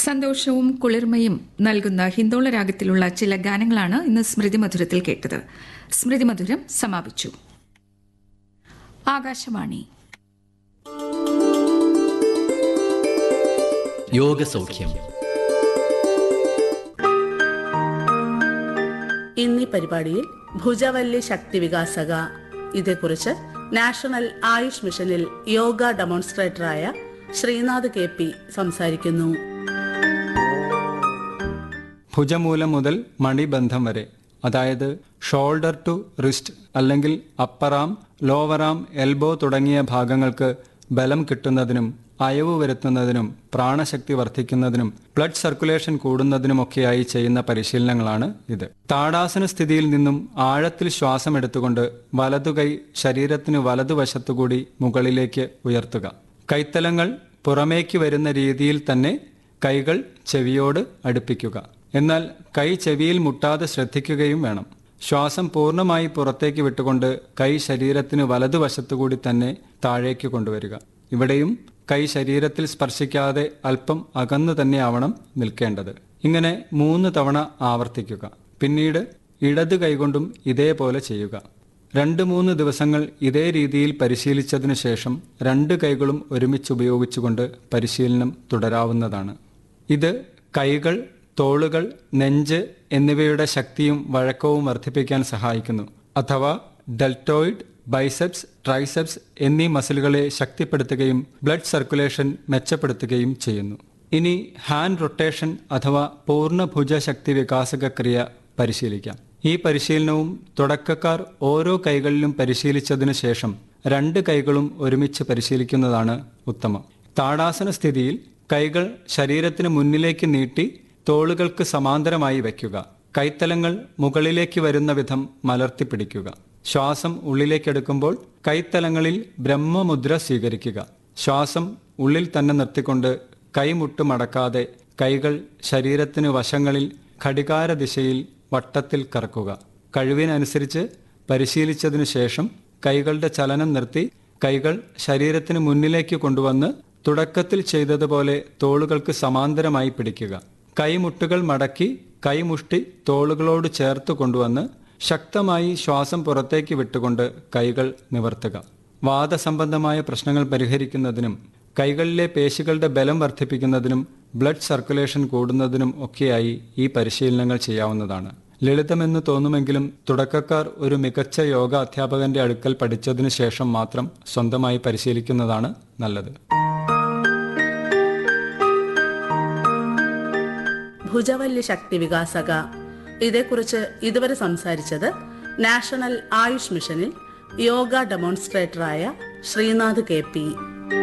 സന്തോഷവും കുളിർമയും നൽകുന്ന ഹിന്ദോള രാഗത്തിലുള്ള ചില ഗാനങ്ങളാണ് ഇന്ന് സ്മൃതി മധുരത്തിൽ കേട്ടത് സ്മൃതി മധുരം സമാപിച്ചു ആകാശവാണി യോഗസൗഖ്യം ഇന്നീ പരിപാടിയിൽ ഭുജവല്ലി ശക്തി വികാസക ഇതേക്കുറിച്ച് നാഷണൽ ആയുഷ് മിഷനിൽ യോഗ ഡെമോൺസ്ട്രേറ്ററായ ശ്രീനാഥ് കെ പി സംസാരിക്കുന്നു ഭുജമൂലം മുതൽ മണിബന്ധം വരെ അതായത് ഷോൾഡർ ടു റിസ്റ്റ് അല്ലെങ്കിൽ upper arm lower arm elbow തുടങ്ങിയ ഭാഗങ്ങൾക്ക് ബലം കിട്ടുന്നതിനും അയവ് വരുത്തുന്നതിനും പ്രാണശക്തി വർദ്ധിക്കുന്നതിനും ബ്ലഡ് സർക്കുലേഷൻ കൂടുന്നതിനുമൊക്കെയായി ചെയ്യുന്ന പരിശീലനങ്ങളാണ് ഇത് താടാസന സ്ഥിതിയിൽ നിന്നും ആഴത്തിൽ ശ്വാസം എടുത്തുകൊണ്ട് വലതുകൈ ശരീരത്തിന് വലതുവശത്തുകൂടി മുകളിലേക്ക് ഉയർത്തുക കൈത്തലങ്ങൾ പുറമേക്ക് വരുന്ന രീതിയിൽ തന്നെ കൈകൾ ചെവിയോട് അടുപ്പിക്കുക എന്നാൽ കൈ ചെവിയിൽ മുട്ടാതെ ശ്രദ്ധിക്കുകയും വേണം ശ്വാസം പൂർണ്ണമായി പുറത്തേക്ക് വിട്ടുകൊണ്ട് കൈ ശരീരത്തിന് വലതുവശത്തുകൂടി തന്നെ താഴേക്ക് കൊണ്ടുവരിക ഇവിടെയും കൈ ശരീരത്തിൽ സ്പർശിക്കാതെ അല്പം അകന്നു തന്നെയാവണം നിൽക്കേണ്ടത് ഇങ്ങനെ മൂന്ന് തവണ ആവർത്തിക്കുക പിന്നീട് ഇടത് കൈകൊണ്ടും ഇതേപോലെ ചെയ്യുക രണ്ട് മൂന്ന് ദിവസങ്ങൾ ഇതേ രീതിയിൽ പരിശീലിച്ചതിനു ശേഷം രണ്ട് കൈകളും ഒരുമിച്ച് ഉപയോഗിച്ചുകൊണ്ട് പരിശീലനം തുടരാവുന്നതാണ് ഇത് കൈകൾ തോളുകൾ നെഞ്ച് എന്നിവയുടെ ശക്തിയും വഴക്കവും വർദ്ധിപ്പിക്കാൻ സഹായിക്കുന്നു അഥവാ ഡെൽറ്റോയിഡ് ബൈസെപ്സ് ട്രൈസെപ്സ് എന്നീ മസിലുകളെ ശക്തിപ്പെടുത്തുകയും ബ്ലഡ് സർക്കുലേഷൻ മെച്ചപ്പെടുത്തുകയും ചെയ്യുന്നു ഇനി ഹാൻഡ് റൊട്ടേഷൻ അഥവാ പൂർണ്ണ ഭുജശക്തി വികാസക ക്രിയ പരിശീലിക്കാം ഈ പരിശീലനവും തുടക്കക്കാർ ഓരോ കൈകളിലും പരിശീലിച്ചതിനു ശേഷം രണ്ട് കൈകളും ഒരുമിച്ച് പരിശീലിക്കുന്നതാണ് ഉത്തമം താടാസന സ്ഥിതിയിൽ കൈകൾ ശരീരത്തിന് മുന്നിലേക്ക് നീട്ടി തോളുകൾക്ക് സമാന്തരമായി വയ്ക്കുക കൈത്തലങ്ങൾ മുകളിലേക്ക് വരുന്ന വിധം മലർത്തിപ്പിടിക്കുക ശ്വാസം ഉള്ളിലേക്കെടുക്കുമ്പോൾ കൈത്തലങ്ങളിൽ ബ്രഹ്മമുദ്ര സ്വീകരിക്കുക ശ്വാസം ഉള്ളിൽ തന്നെ നിർത്തിക്കൊണ്ട് കൈമുട്ട് മടക്കാതെ കൈകൾ ശരീരത്തിന് വശങ്ങളിൽ ഘടികാര ദിശയിൽ വട്ടത്തിൽ കറക്കുക കഴിവിനനുസരിച്ച് പരിശീലിച്ചതിനു ശേഷം കൈകളുടെ ചലനം നിർത്തി കൈകൾ ശരീരത്തിന് മുന്നിലേക്ക് കൊണ്ടുവന്ന് തുടക്കത്തിൽ ചെയ്തതുപോലെ തോളുകൾക്ക് സമാന്തരമായി പിടിക്കുക കൈമുട്ടുകൾ മടക്കി കൈമുഷ്ടി തോളുകളോട് ചേർത്ത് കൊണ്ടുവന്ന് ശക്തമായി ശ്വാസം പുറത്തേക്ക് വിട്ടുകൊണ്ട് കൈകൾ നിവർത്തുക വാദസംബന്ധമായ പ്രശ്നങ്ങൾ പരിഹരിക്കുന്നതിനും കൈകളിലെ പേശികളുടെ ബലം വർദ്ധിപ്പിക്കുന്നതിനും ബ്ലഡ് സർക്കുലേഷൻ കൂടുന്നതിനും ഒക്കെയായി ഈ പരിശീലനങ്ങൾ ചെയ്യാവുന്നതാണ് ലളിതമെന്ന് തോന്നുമെങ്കിലും തുടക്കക്കാർ ഒരു മികച്ച യോഗ അധ്യാപകന്റെ അടുക്കൽ പഠിച്ചതിനു ശേഷം മാത്രം സ്വന്തമായി പരിശീലിക്കുന്നതാണ് നല്ലത് ഭുജവല്ലി ശക്തി വികാസക ഇതേക്കുറിച്ച് ഇതുവരെ സംസാരിച്ചത് നാഷണൽ ആയുഷ് മിഷനിൽ യോഗ ഡെമോൺസ്ട്രേറ്ററായ ശ്രീനാഥ് കെ പി